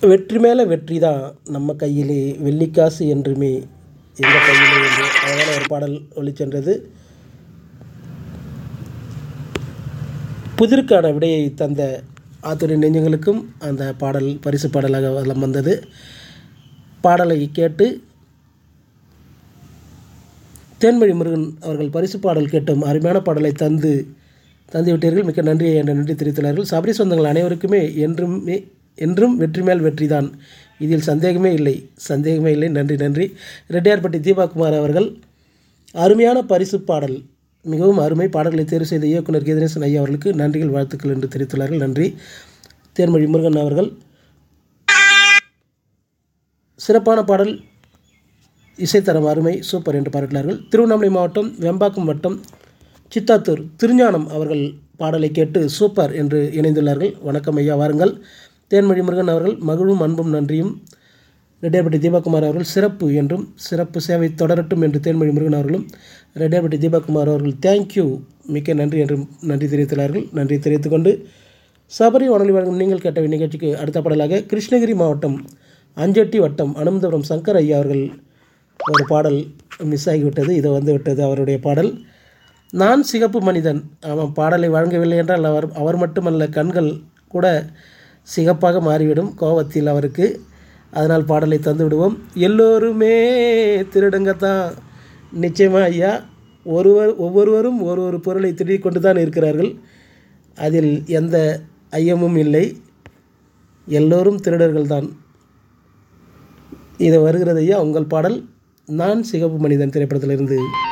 வெற்றி மேலே வெற்றி தான் நம்ம கையிலே வெள்ளிக்காசு என்றுமே எங்கள் கையிலே என்று அழகான ஒரு பாடல் ஒளிச்சென்றது புதிருக்கான விடையை தந்த ஆத்துறை நெஞ்சங்களுக்கும் அந்த பாடல் பரிசு பாடலாக வலம் வந்தது பாடலை கேட்டு தேன்மொழி முருகன் அவர்கள் பரிசு பாடல் கேட்டும் அருமையான பாடலை தந்து தந்து விட்டீர்கள் மிக்க நன்றி என்ற நன்றி தெரிவித்துள்ளார்கள் சபரி சொந்தங்கள் அனைவருக்குமே என்றுமே என்றும் வெற்றி மேல் வெற்றி தான் இதில் சந்தேகமே இல்லை சந்தேகமே இல்லை நன்றி நன்றி ரெட்டியார்பட்டி தீபாகுமார் அவர்கள் அருமையான பரிசு பாடல் மிகவும் அருமை பாடல்களை தேர்வு செய்த இயக்குனர் கீதநேசன் ஐயா அவர்களுக்கு நன்றிகள் வாழ்த்துக்கள் என்று தெரிவித்துள்ளார்கள் நன்றி தேன்மொழி முருகன் அவர்கள் சிறப்பான பாடல் இசைத்தரம் அருமை சூப்பர் என்று பாராட்டினார்கள் திருவண்ணாமலை மாவட்டம் வெம்பாக்கம் வட்டம் சித்தாத்தூர் திருஞானம் அவர்கள் பாடலை கேட்டு சூப்பர் என்று இணைந்துள்ளார்கள் வணக்கம் ஐயா வாருங்கள் தேன்மொழி முருகன் அவர்கள் மகிழும் அன்பும் நன்றியும் ரெட்டியார்பட்டி தீபகுமார் அவர்கள் சிறப்பு என்றும் சிறப்பு சேவை தொடரட்டும் என்று தேன்மொழி முருகன் அவர்களும் ரெட்டியார்பட்டி தீபகுமார் அவர்கள் தேங்க்யூ மிக்க நன்றி என்றும் நன்றி தெரிவித்துள்ளார்கள் நன்றி தெரிவித்துக்கொண்டு சபரி வானொலி வழங்கும் நீங்கள் கேட்ட நிகழ்ச்சிக்கு அடுத்த பாடலாக கிருஷ்ணகிரி மாவட்டம் அஞ்சட்டி வட்டம் அனந்தபுரம் சங்கர் ஐயா அவர்கள் ஒரு பாடல் மிஸ் ஆகிவிட்டது இது வந்து விட்டது அவருடைய பாடல் நான் சிகப்பு மனிதன் அவன் பாடலை வழங்கவில்லை என்றால் அவர் அவர் மட்டுமல்ல கண்கள் கூட சிகப்பாக மாறிவிடும் கோபத்தில் அவருக்கு அதனால் பாடலை தந்து விடுவோம் எல்லோருமே திருடுங்கத்தான் நிச்சயமாக ஐயா ஒருவர் ஒவ்வொருவரும் ஒரு ஒரு பொருளை திருடிக் கொண்டு தான் இருக்கிறார்கள் அதில் எந்த ஐயமும் இல்லை எல்லோரும் திருடர்கள்தான் இது வருகிறது ஐயா உங்கள் பாடல் நான் சிகப்பு மனிதன் திரைப்படத்திலிருந்து